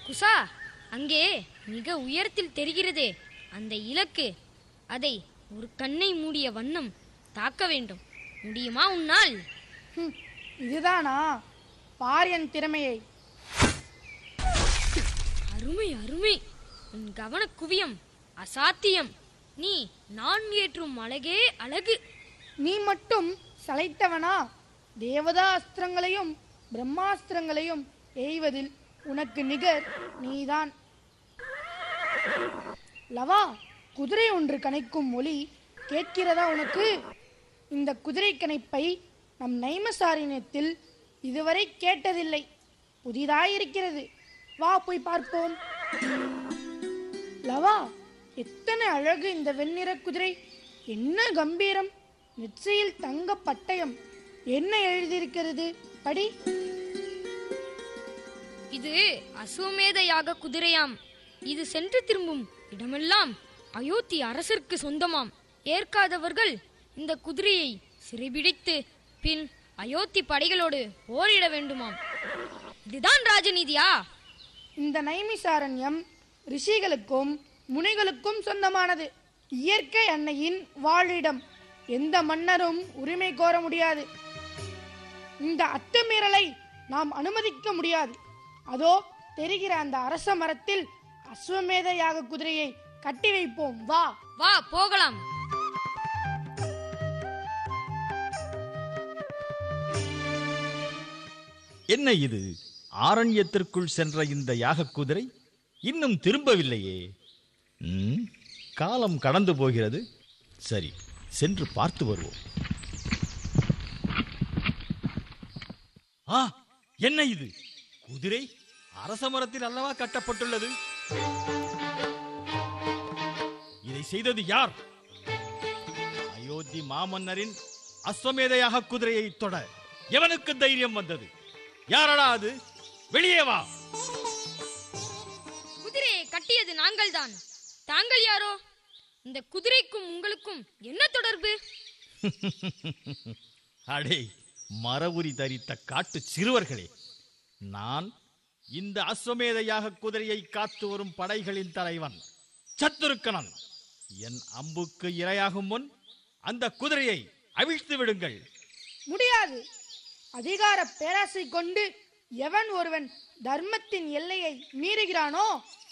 குசா அங்கே மிக உயரத்தில் தெரிகிறதே அந்த இலக்கு அதை ஒரு கண்ணை மூடிய வண்ணம் தாக்க வேண்டும் முடியுமா உன்னால் ஹம், இதுதானா பார் என் திறமையை அருமை அருமை உன் கவன குவியம் அசாத்தியம் நீ நான் ஏற்றும் அழகே அழகு நீ மட்டும் சளைத்தவனா தேவதா அஸ்திரங்களையும் பிரம்மாஸ்திரங்களையும் எய்வதில் உனக்கு நிகர் நீதான் லவா குதிரை ஒன்று கனைக்கும் ஒலி கேட்கிறதா உனக்கு இந்த குதிரை கணைப்பை நம் நைமசாரினத்தில் இதுவரை கேட்டதில்லை புதிதாயிருக்கிறது வா போய் பார்ப்போம் லவா எத்தனை அழகு இந்த வெண்ணிற குதிரை என்ன கம்பீரம் நெற்றியில் தங்க பட்டயம் என்ன எழுதியிருக்கிறது படி இது அசுவமேத யாக குதிரையாம் இது சென்று திரும்பும் இடமெல்லாம் அயோத்தி அரசருக்கு சொந்தமாம் ஏற்காதவர்கள் இந்த குதிரையை சிறைபிடித்து பின் அயோத்தி படைகளோடு போரிட வேண்டுமாம் இதுதான் ராஜநீதியா இந்த நைமிசாரண்யம் ரிஷிகளுக்கும் முனிகளுக்கும் சொந்தமானது இயற்கை அன்னையின் வாழிடம் எந்த மன்னரும் உரிமை கோர முடியாது இந்த அத்துமீறலை நாம் அனுமதிக்க முடியாது அதோ தெரிகிற அந்த அரச மரத்தில் அஸ்வமேத யாக குதிரையை கட்டி வைப்போம் வா வா போகலாம் என்ன இது ஆரண்யத்திற்குள் சென்ற இந்த யாக குதிரை இன்னும் திரும்பவில்லையே ம், காலம் கடந்து போகிறது சரி சென்று பார்த்து வருவோம் ஆ என்ன இது குதிரை அரச மரத்தில் அல்லவா கட்டப்பட்டுள்ளது இதை செய்தது யார் அயோத்தி மாமன்னரின் அஸ்வமேதையாக குதிரையை தொட எவனுக்கு தைரியம் வந்தது யாரடா அது வெளியே வா குதிரையை கட்டியது நாங்கள்தான் தாங்கள் யாரோ இந்த குதிரைக்கும் உங்களுக்கும் என்ன தொடர்பு அடே மரவுரி தரித்த காட்டு சிறுவர்களே நான் இந்த அஸ்வமேதையாக குதிரையை காத்து வரும் படைகளின் தலைவன் சத்துருக்கணன் என் அம்புக்கு இரையாகும் முன் அந்த குதிரையை அவிழ்த்து விடுங்கள் முடியாது அதிகார பேராசை கொண்டு எவன் ஒருவன் தர்மத்தின் எல்லையை மீறுகிறானோ